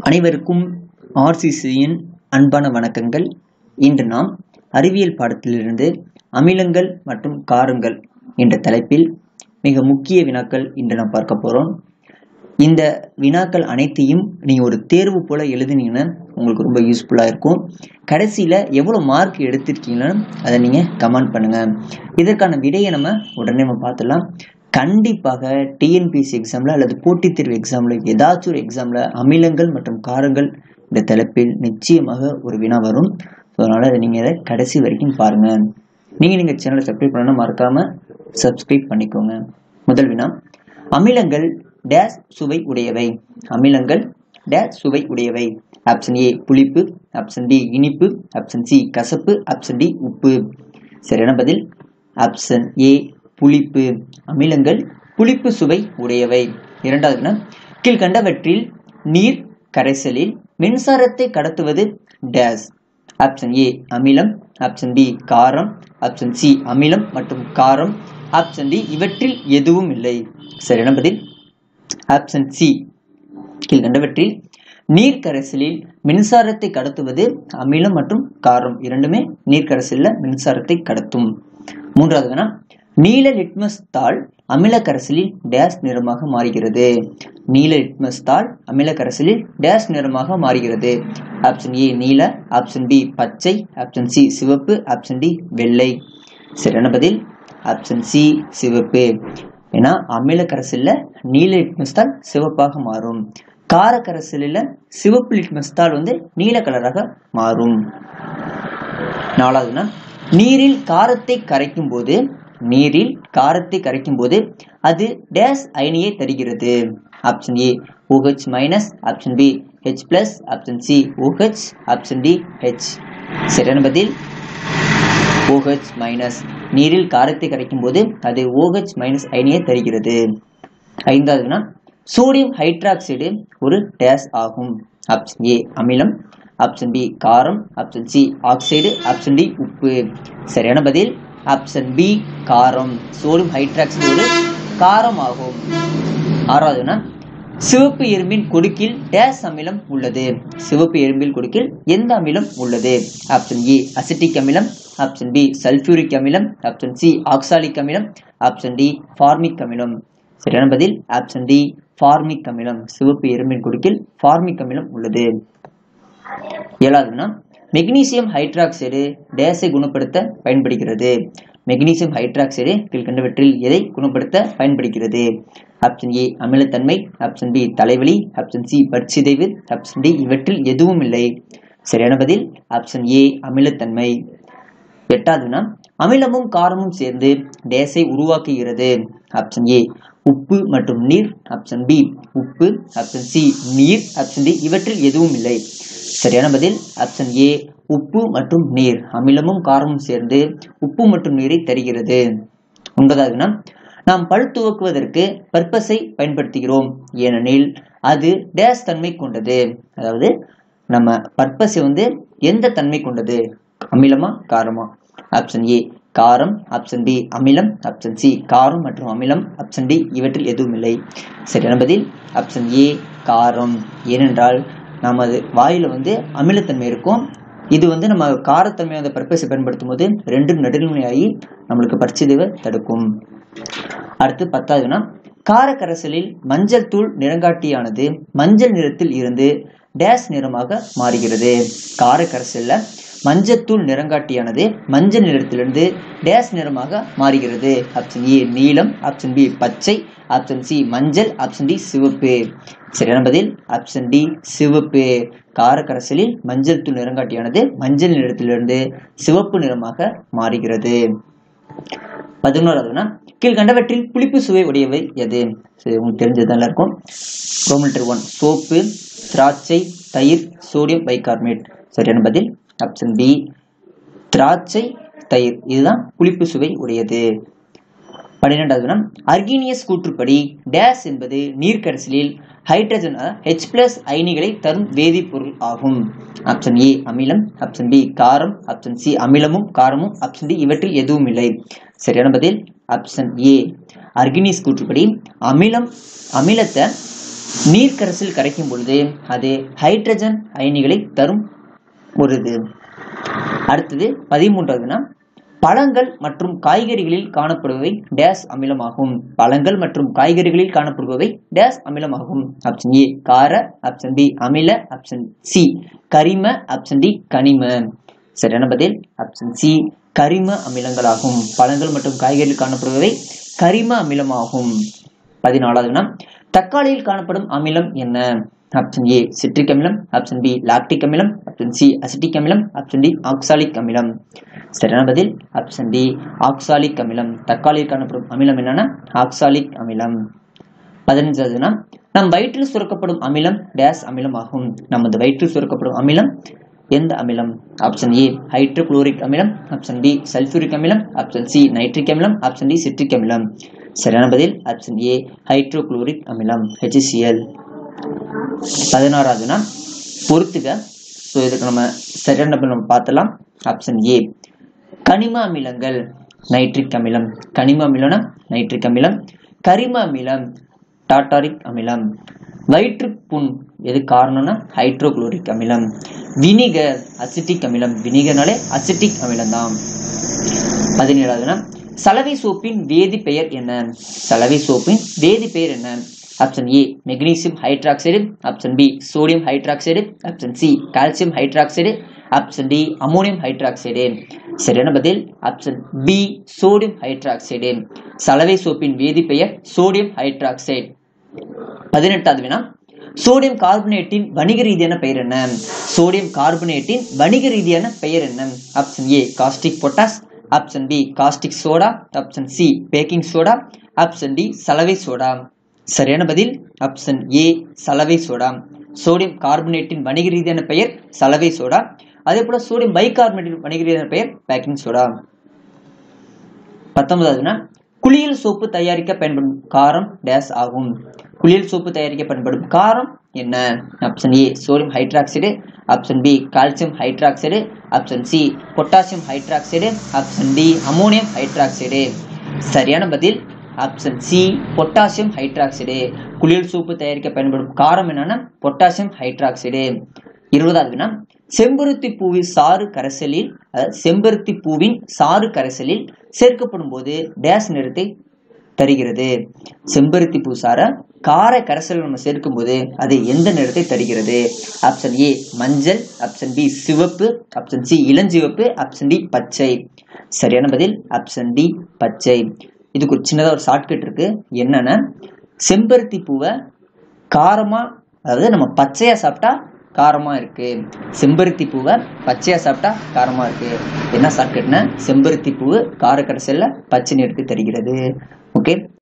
அனைவருக்கும் ஆர்சிசியின் அன்பான வணக்கங்கள் இன்று நாம் அறிவியல் பாடத்திலிருந்து அமிலங்கள் மற்றும் காரங்கள் என்ற தலைப்பில் மிக முக்கிய வினாக்கள் இன்று நாம் பார்க்க போகிறோம் இந்த வினாக்கள் அனைத்தையும் நீங்கள் ஒரு தேர்வு போல் எழுதுனீங்கன்னா உங்களுக்கு ரொம்ப யூஸ்ஃபுல்லாக இருக்கும் கடைசியில் எவ்வளோ மார்க் எடுத்திருக்கீங்கன்னு அதை நீங்கள் கமெண்ட் பண்ணுங்கள் இதற்கான விடையை நம்ம உடனே நம்ம பார்த்துடலாம் கண்டிப்பாக டிஎன்பிஎஸ்சி எக்ஸாமில் அல்லது போட்டித் தேர்வு எக்ஸாமில் ஏதாச்சும் ஒரு எக்ஸாமில் அமிலங்கள் மற்றும் காரங்கள் இந்த தலைப்பில் நிச்சயமாக ஒரு வினா வரும் ஸோ அதனால் அதை நீங்கள் இதை கடைசி வரைக்கும் பாருங்கள் நீங்கள் நீங்கள் சேனலை சப்ஸ்கிரைப் பண்ணணும் மறக்காமல் சப்ஸ்கிரைப் பண்ணிக்கோங்க முதல் வினா அமிலங்கள் டேஸ் சுவை உடையவை அமிலங்கள் டேஸ் சுவை உடையவை ஆப்ஷன் ஏ புளிப்பு ஆப்ஷன் டி இனிப்பு ஆப்ஷன் சி கசப்பு ஆப்ஷன் டி உப்பு சரியான பதில் ஆப்ஷன் ஏ புளிப்பு அமிலங்கள் புளிப்பு சுவை உடையவை இரண்டாவதுனா கீழ்கண்டவற்றில் நீர் கரைசலில் மின்சாரத்தை கடத்துவது டேஸ் ஆப்ஷன் ஏ அமிலம் ஆப்ஷன் பி காரம் ஆப்ஷன் சி அமிலம் மற்றும் காரம் ஆப்ஷன் டி இவற்றில் எதுவும் இல்லை சரியான பதில் ஆப்ஷன் சி கீழ்கண்டவற்றில் நீர் கரைசலில் மின்சாரத்தை கடத்துவது அமிலம் மற்றும் காரம் இரண்டுமே நீர் கரைசலில் மின்சாரத்தை கடத்தும் மூன்றாவது வினா நீல லிட்மஸ் தாள் அமில கரைசலில் டேஸ் நிறமாக மாறுகிறது நீல லிட்மஸ் தாள் அமில கரைசலில் டேஸ் நிறமாக மாறுகிறது ஆப்ஷன் ஏ நீல ஆப்ஷன் பி பச்சை ஆப்ஷன் சி சிவப்பு ஆப்ஷன் டி வெள்ளை சரியான பதில் ஆப்ஷன் சி சிவப்பு ஏன்னா அமில கரைசலில் நீல லிட்மஸ் தாள் சிவப்பாக மாறும் கார கரைசலில் சிவப்பு லிட்மஸ் தாள் வந்து நீல கலராக மாறும் நாலாவதுனா நீரில் காரத்தை கரைக்கும் போது நீரில் காரத்தை கரைக்கும் போது அது டேஸ் அயனியை தருகிறது option A OH minus option B H plus option C OH option D H சரியான பதில் OH மைனஸ் நீரில் காரத்தை கரைக்கும் போது அது OH மைனஸ் அயனியை தருகிறது ஐந்தாவதுனா சோடியம் ஹைட்ராக்சைடு ஒரு டேஸ் ஆகும் ஆப்ஷன் ஏ அமிலம் ஆப்ஷன் பி காரம் option C oxide option D உப்பு சரியான பதில் ஆப்ஷன் பி காரம் சோடியம் ஹைட்ராக்சைடு ஒரு காரம் ஆகும் ஆறாவதுனா சிவப்பு எறும்பின் கொடுக்கில் டேஸ் அமிலம் உள்ளது சிவப்பு எறும்பில் கொடுக்கில் எந்த அமிலம் உள்ளது ஆப்ஷன் ஏ அசிட்டிக் அமிலம் ஆப்ஷன் பி சல்ஃபியூரிக் அமிலம் ஆப்ஷன் சி ஆக்சாலிக் அமிலம் ஆப்ஷன் டி ஃபார்மிக் அமிலம் சரியான பதில் ஆப்ஷன் டி ஃபார்மிக் அமிலம் சிவப்பு எறும்பின் கொடுக்கில் ஃபார்மிக் அமிலம் உள்ளது ஏழாவதுனா மெக்னீசியம் ஹைட்ராக்சைடு டேஸை குணப்படுத்த பயன்படுகிறது மெக்னீசியம் ஹைட்ராக்சைடு கீழ்கண்டவற்றில் எதை குணப்படுத்த பயன்படுகிறது ஆப்ஷன் ஏ அமிலத்தன்மை ஆப்ஷன் பி தலைவலி ஆப்ஷன் சி பற்சிதைவு ஆப்ஷன் டி இவற்றில் எதுவும் இல்லை சரியான பதில் ஆப்ஷன் ஏ அமிலத்தன்மை எட்டாவதுனா அமிலமும் காரமும் சேர்ந்து டேஸை உருவாக்குகிறது ஆப்ஷன் ஏ உப்பு மற்றும் நீர் ஆப்ஷன் பி உப்பு ஆப்ஷன் சி நீர் ஆப்ஷன் டி இவற்றில் எதுவும் இல்லை சரியான பதில் ஆப்ஷன் ஏ உப்பு மற்றும் நீர் அமிலமும் காரமும் சேர்ந்து உப்பு மற்றும் நீரை தருகிறது ஒன்பதாவதுனா நாம் பல் துவக்குவதற்கு பர்பஸை பயன்படுத்துகிறோம் ஏனெனில் அது டேஸ் தன்மை கொண்டது அதாவது நம்ம பர்பஸை வந்து எந்த தன்மை கொண்டது அமிலமா காரமா ஆப்ஷன் ஏ காரம் ஆப்ஷன் பி அமிலம் ஆப்ஷன் சி காரம் மற்றும் அமிலம் ஆப்ஷன் டி இவற்றில் எதுவும் இல்லை சரியான பதில் ஆப்ஷன் ஏ காரம் ஏனென்றால் நமது வாயில் வந்து அமிலத்தன்மை இருக்கும் இது வந்து நம்ம காரத்தன்மை அந்த பர்பஸை பயன்படுத்தும் போது ரெண்டும் நடுநிலையாகி நம்மளுக்கு பரிச்சிதைவை தடுக்கும் அடுத்து பத்தாவதுனா காரக்கரைசலில் மஞ்சள் தூள் நிறங்காட்டியானது மஞ்சள் நிறத்தில் இருந்து டேஸ் நிறமாக மாறுகிறது காரக்கரைசல்ல மஞ்சத்தூள் நிறங்காட்டியானது மஞ்சள் நிறத்திலிருந்து டேஸ் நிறமாக மாறுகிறது ஆப்ஷன் ஏ நீலம் ஆப்ஷன் பி பச்சை ஆப்ஷன் சி மஞ்சள் ஆப்ஷன் டி சிவப்பு சரியான பதில் ஆப்ஷன் டி சிவப்பு காரக்கரைசலில் மஞ்சள் தூள் நிறங்காட்டியானது மஞ்சள் நிறத்திலிருந்து சிவப்பு நிறமாக மாறுகிறது பதினோராவதுனா கீழ்கண்டவற்றில் புளிப்பு சுவை உடையவை எது சரி உங்களுக்கு தெரிஞ்சதுதான் இருக்கும் ரோமல்டர் ஒன் சோப்பு திராட்சை தயிர் சோடியம் பைகார்பனேட் சரியான பதில் ஆப்ஷன் பி திராட்சை தயிர் இதுதான் புளிப்பு சுவை உடையது பன்னிரெண்டாவதுனா அர்கீனியஸ் கூற்றுப்படி டேஸ் என்பது நீர்க்கரைசலில் ஹைட்ரஜன் ஹெச் பிளஸ் அயனிகளை தரும் வேதிப்பொருள் ஆகும் ஆப்ஷன் ஏ அமிலம் ஆப்ஷன் பி காரம் ஆப்ஷன் சி அமிலமும் காரமும் ஆப்ஷன் டி இவற்றில் எதுவும் இல்லை சரியான பதில் ஆப்ஷன் ஏ அர்கினிஸ் கூற்றுப்படி அமிலம் அமிலத்தை நீர்க்கரசில் கரைக்கும் பொழுது அது ஹைட்ரஜன் அயனிகளை தரும் ஒரு இது அடுத்தது பதிமூன்றாவதுனா பழங்கள் மற்றும் காய்கறிகளில் காணப்படுபவை டேஸ் அமிலமாகும் பழங்கள் மற்றும் காய்கறிகளில் காணப்படுபவை டேஸ் அமிலமாகும் ஆப்ஷன் ஏ கார ஆப்ஷன் பி அமில ஆப்ஷன் சி கரிம ஆப்ஷன் டி கனிம சரியான பதில் ஆப்ஷன் சி கரிம அமிலங்களாகும் பழங்கள் மற்றும் காய்கறியில் காணப்படுபவை கரிம அமிலமாகும் பதினாலாவதுனா தக்காளியில் காணப்படும் அமிலம் என்ன ஆப்ஷன் ஏ சிட்ரிக் அமிலம் ஆப்ஷன் பி லாக்டிக் அமிலம் ஆப்ஷன் சி அசிட்டிக் அமிலம் ஆப்ஷன் டி ஆக்சாலிக் அமிலம் சரியான பதில் ஆப்ஷன் டி ஆக்சாலிக் அமிலம் தக்காளியில் காணப்படும் அமிலம் என்னன்னா ஆக்சாலிக் அமிலம் பதினஞ்சாவதுனா நம் வயிற்றில் சுரக்கப்படும் அமிலம் டேஸ் அமிலம் ஆகும் நமது வயிற்றில் சுரக்கப்படும் அமிலம் எந்த அமிலம் ஆப்ஷன் ஏ ஹைட்ரோகுளோரிக் அமிலம் ஆப்ஷன் பி சல்ஃபூரிக் அமிலம் ஆப்ஷன் சி நைட்ரிக் அமிலம் ஆப்ஷன் டி சிட்ரிக் அமிலம் சரியான பதில் ஆப்ஷன் ஏ ஹைட்ரோகுளோரிக் அமிலம் ஹெச்சிசிஎல் பதினாறாவதுனா பொறுத்துக ஸோ இதுக்கு நம்ம சரியான பதில் நம்ம பார்த்தலாம் ஆப்ஷன் ஏ கனிம அமிலங்கள் நைட்ரிக் அமிலம் கனிம அமிலம்னா நைட்ரிக் அமிலம் கரிம அமிலம் டாட்டாரிக் அமிலம் வயிற்றுப்புண் எது காரணம்னா ஹைட்ரோகுளோரிக் அமிலம் வினிகர் அசிட்டிக் அமிலம் வினிகர்னாலே அசிட்டிக் அமிலம் தான் பதினேழாவதுனா சலவை சோப்பின் வேதி பெயர் என்ன சலவை சோப்பின் வேதி பெயர் என்ன option A magnesium hydroxide option B sodium hydroxide option C calcium hydroxide option D ammonium hydroxide சரியான பதில் ஆப்ஷன் பி சோடியம் ஹைட்ராக்சைடு சலவை சோப்பின் வேதி பெயர் சோடியம் ஹைட்ராக்சைடு பதினெட்டாவது வினா சோடியம் கார்பனேட்டின் வணிக ரீதியான பெயர் என்ன சோடியம் கார்பனேட்டின் வணிக ரீதியான பெயர் என்ன option A caustic potash option B caustic soda option C baking soda option D சலவை சோடா சரியான பதில் ஆப்ஷன் ஏ சலவை சோடா சோடியம் கார்பனேட்டின் வணிக ரீதியான பெயர் சலவை சோடா அதே போல சோடியம் பைகார்பனேட்டின் வணிக ரீதியான பெயர் பேக்கிங் சோடா பத்தொன்பதாவதுனா குளியல் சோப்பு தயாரிக்க பயன்படும் காரம் டேஸ் ஆகும் குளியல் சோப்பு தயாரிக்க பயன்படும் காரம் என்ன option A sodium hydroxide option B calcium hydroxide option C potassium hydroxide option D ammonium hydroxide சரியான பதில் ஆப்ஷன் சி பொட்டாசியம் ஹைட்ராக்சைடு குளியல் சோப்பு தயாரிக்க பயன்படும் காரம் என்னன்னா பொட்டாசியம் ஹைட்ராக்சைடு இருபதாவது வினா செம்பருத்தி பூவின் சாறு கரைசலில் அதாவது செம்பருத்தி பூவின் சாறு கரைசலில் சேர்க்கப்படும் போது டேஸ் நிறத்தை தருகிறது செம்பருத்தி பூ சாரை கார கரைசல் நம்ம சேர்க்கும் போது அது எந்த நிறத்தை தருகிறது ஆப்ஷன் ஏ மஞ்சள் ஆப்ஷன் பி சிவப்பு ஆப்ஷன் சி இளஞ்சிவப்பு ஆப்ஷன் டி பச்சை சரியான பதில் ஆப்ஷன் டி பச்சை இதுக்கு ஒரு சின்னதாக ஒரு ஷார்ட்கட் இருக்கு என்னன்னா செம்பருத்தி பூவை காரமா அதாவது நம்ம பச்சையா சாப்பிட்டா காரமா இருக்கு செம்பருத்தி பூவை பச்சையா சாப்பிட்டா காரமா இருக்கு என்ன ஷார்ட்கட்னா செம்பருத்தி பூவு கார கடைசல்ல பச்சை நிறத்தை தருகிறது ஓகே